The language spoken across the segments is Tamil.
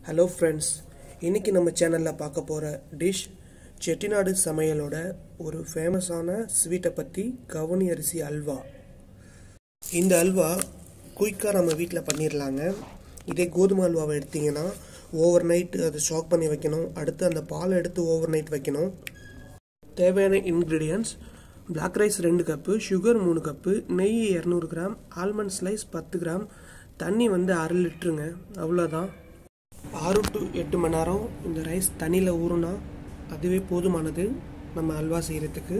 ஹலோ ஃப்ரெண்ட்ஸ் இன்னைக்கு நம்ம சேனலில் பார்க்க போகிற டிஷ் செட்டிநாடு சமையலோட ஒரு ஃபேமஸான ஸ்வீட்டை பற்றி கவுனி அரிசி அல்வா இந்த அல்வா குயிக்காக நம்ம வீட்டில் பண்ணிடலாங்க இதே கோதுமை அல்வாவை எடுத்தீங்கன்னா ஓவர் நைட் அதை ஸ்டாக் பண்ணி வைக்கணும் அடுத்து அந்த பாலை எடுத்து ஓவர் நைட் வைக்கணும் தேவையான இன்க்ரீடியன்ஸ் பிளாக் ரைஸ் ரெண்டு கப்பு சுகர் மூணு கப்பு நெய் இரநூறு கிராம் ஆல்மண்ட் ஸ்லைஸ் பத்து கிராம் தண்ணி வந்து அரை லிட்டருங்க அவ்வளோதான் ஆறு டு எட்டு மணி நேரம் இந்த ரைஸ் தண்ணியில் ஊறுனா அதுவே போதுமானது நம்ம அல்வா செய்கிறதுக்கு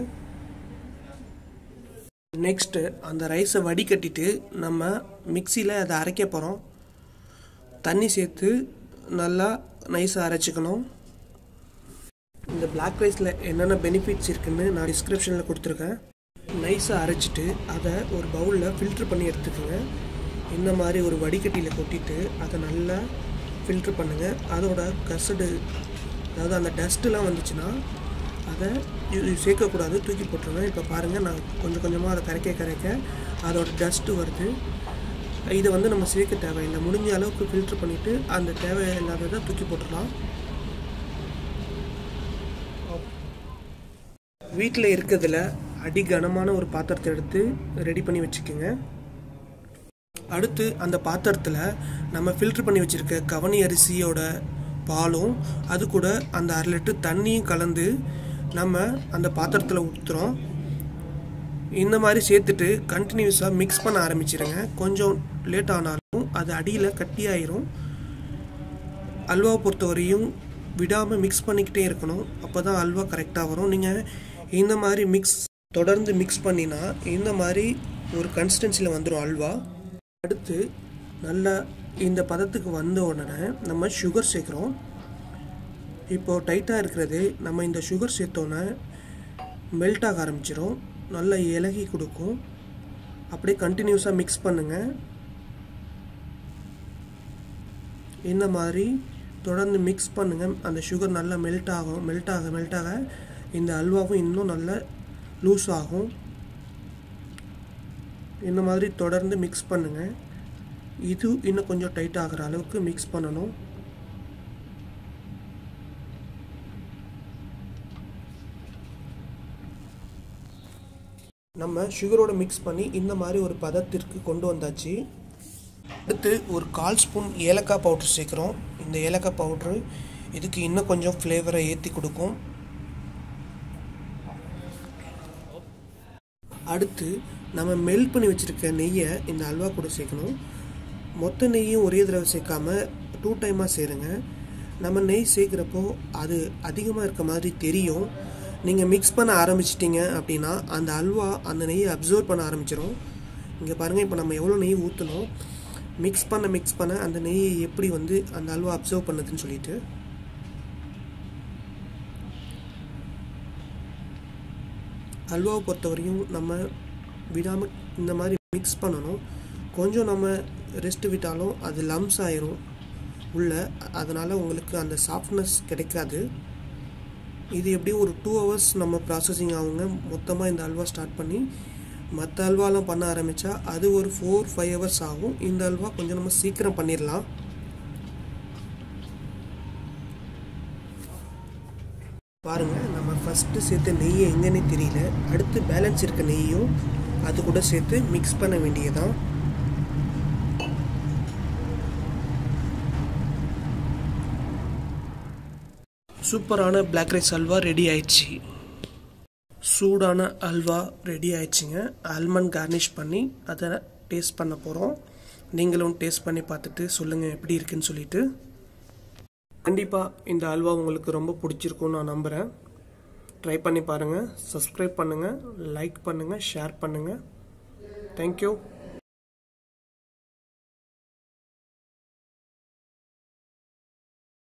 நெக்ஸ்ட்டு அந்த ரைஸை வடிகட்டிட்டு நம்ம மிக்சியில் அதை அரைக்க போகிறோம் தண்ணி சேர்த்து நல்லா நைஸாக அரைச்சிக்கணும் இந்த பிளாக் ரைஸில் என்னென்ன பெனிஃபிட்ஸ் இருக்குன்னு நான் டிஸ்கிரிப்ஷனில் கொடுத்துருக்கேன் நைஸாக அரைச்சிட்டு அதை ஒரு பவுலில் ஃபில்ட்ரு பண்ணி எடுத்துக்கோங்க இந்த மாதிரி ஒரு வடிகட்டியில் கொட்டிட்டு அதை நல்லா ஃபில்ட்ரு பண்ணுங்கள் அதோட கசடு அதாவது அந்த டஸ்ட்டுலாம் வந்துச்சுன்னா அதை இது சேர்க்கக்கூடாது தூக்கி போட்டுருங்க இப்போ பாருங்கள் நான் கொஞ்சம் கொஞ்சமாக அதை கரைக்க கரைக்க அதோட டஸ்ட்டு வருது இதை வந்து நம்ம சேர்க்க தேவையில்லை முடிஞ்ச அளவுக்கு ஃபில்ட்ரு பண்ணிவிட்டு அந்த தேவையில்லாததை தூக்கி போட்டுடலாம் வீட்டில் இருக்கிறதுல அடி கனமான ஒரு பாத்திரத்தை எடுத்து ரெடி பண்ணி வச்சுக்கோங்க அடுத்து அந்த பாத்திரத்தில் நம்ம ஃபில்ட்ரு பண்ணி வச்சுருக்க கவனி அரிசியோட பாலும் அது கூட அந்த அரை லிட்டர் தண்ணியும் கலந்து நம்ம அந்த பாத்திரத்தில் ஊற்றுறோம் இந்த மாதிரி சேர்த்துட்டு கண்டினியூஸாக மிக்ஸ் பண்ண ஆரம்பிச்சிருங்க கொஞ்சம் லேட் ஆனாலும் அது அடியில் கட்டியாயிரும் அல்வாவை பொறுத்தவரையும் விடாமல் மிக்ஸ் பண்ணிக்கிட்டே இருக்கணும் அப்போ தான் அல்வா கரெக்டாக வரும் நீங்கள் இந்த மாதிரி மிக்ஸ் தொடர்ந்து மிக்ஸ் பண்ணினா இந்த மாதிரி ஒரு கன்சிஸ்டன்சியில் வந்துடும் அல்வா அடுத்து நல்லா இந்த பதத்துக்கு வந்த உடனே நம்ம சுகர் சேர்க்குறோம் இப்போது டைட்டாக இருக்கிறது நம்ம இந்த சுகர் சேர்த்தோன்னே மெல்ட் ஆக ஆரம்பிச்சிடும் நல்லா இலகி கொடுக்கும் அப்படியே கண்டினியூஸாக மிக்ஸ் பண்ணுங்கள் இந்த மாதிரி தொடர்ந்து மிக்ஸ் பண்ணுங்கள் அந்த சுகர் நல்லா மெல்ட் ஆகும் மெல்ட் ஆக மெல்ட் ஆக இந்த அல்வாவும் இன்னும் நல்லா லூஸ் ஆகும் இந்த மாதிரி தொடர்ந்து மிக்ஸ் பண்ணுங்கள் இது இன்னும் கொஞ்சம் டைட் ஆகிற அளவுக்கு மிக்ஸ் பண்ணணும் நம்ம சுகரோட மிக்ஸ் பண்ணி இந்த மாதிரி ஒரு பதத்திற்கு கொண்டு வந்தாச்சு அடுத்து ஒரு கால் ஸ்பூன் ஏலக்காய் பவுட்ரு சேர்க்குறோம் இந்த ஏலக்காய் பவுட்ரு இதுக்கு இன்னும் கொஞ்சம் ஃப்ளேவரை ஏற்றி கொடுக்கும் அடுத்து நம்ம மெல்ட் பண்ணி வச்சுருக்க நெய்யை இந்த அல்வா கூட சேர்க்கணும் மொத்த நெய்யும் ஒரே தடவை சேர்க்காம டூ டைமாக சேருங்க நம்ம நெய் சேர்க்குறப்போ அது அதிகமாக இருக்க மாதிரி தெரியும் நீங்கள் மிக்ஸ் பண்ண ஆரம்பிச்சிட்டிங்க அப்படின்னா அந்த அல்வா அந்த நெய்யை அப்சர்வ் பண்ண ஆரம்பிச்சிடும் இங்கே பாருங்கள் இப்போ நம்ம எவ்வளோ நெய் ஊற்றணும் மிக்ஸ் பண்ண மிக்ஸ் பண்ண அந்த நெய்யை எப்படி வந்து அந்த அல்வா அப்சர்வ் பண்ணுதுன்னு சொல்லிட்டு அல்வாவை பொறுத்தவரையும் நம்ம விடாமல் இந்த மாதிரி மிக்ஸ் பண்ணணும் கொஞ்சம் நம்ம ரெஸ்ட் விட்டாலும் அது லம்ஸ் ஆயிரும் உள்ள அதனால் உங்களுக்கு அந்த சாஃப்ட்னஸ் கிடைக்காது இது எப்படியும் ஒரு டூ ஹவர்ஸ் நம்ம ப்ராசஸிங் ஆகுங்க மொத்தமாக இந்த அல்வா ஸ்டார்ட் பண்ணி மற்ற அல்வாலாம் பண்ண ஆரம்பித்தா அது ஒரு ஃபோர் ஃபைவ் ஹவர்ஸ் ஆகும் இந்த அல்வா கொஞ்சம் நம்ம சீக்கிரம் பண்ணிடலாம் பாருங்கள் நம்ம ஃபஸ்ட்டு சேர்த்த நெய்யை எங்கன்னே தெரியல அடுத்து பேலன்ஸ் இருக்க நெய்யும் அது கூட சேர்த்து மிக்ஸ் பண்ண வேண்டியதான் சூப்பரான பிளாக் ரைஸ் அல்வா ரெடி ஆயிடுச்சு சூடான அல்வா ரெடி ஆயிடுச்சுங்க ஆல்மண்ட் கார்னிஷ் பண்ணி அதை டேஸ்ட் பண்ண போகிறோம் நீங்களும் டேஸ்ட் பண்ணி பார்த்துட்டு சொல்லுங்கள் எப்படி இருக்குன்னு சொல்லிட்டு கண்டிப்பாக இந்த அல்வா உங்களுக்கு ரொம்ப பிடிச்சிருக்கும்னு நான் நம்புகிறேன் ட்ரை பண்ணி பாருங்கள் சப்ஸ்கிரைப் பண்ணுங்கள் லைக் பண்ணுங்கள் ஷேர் பண்ணுங்கள் தேங்க்யூ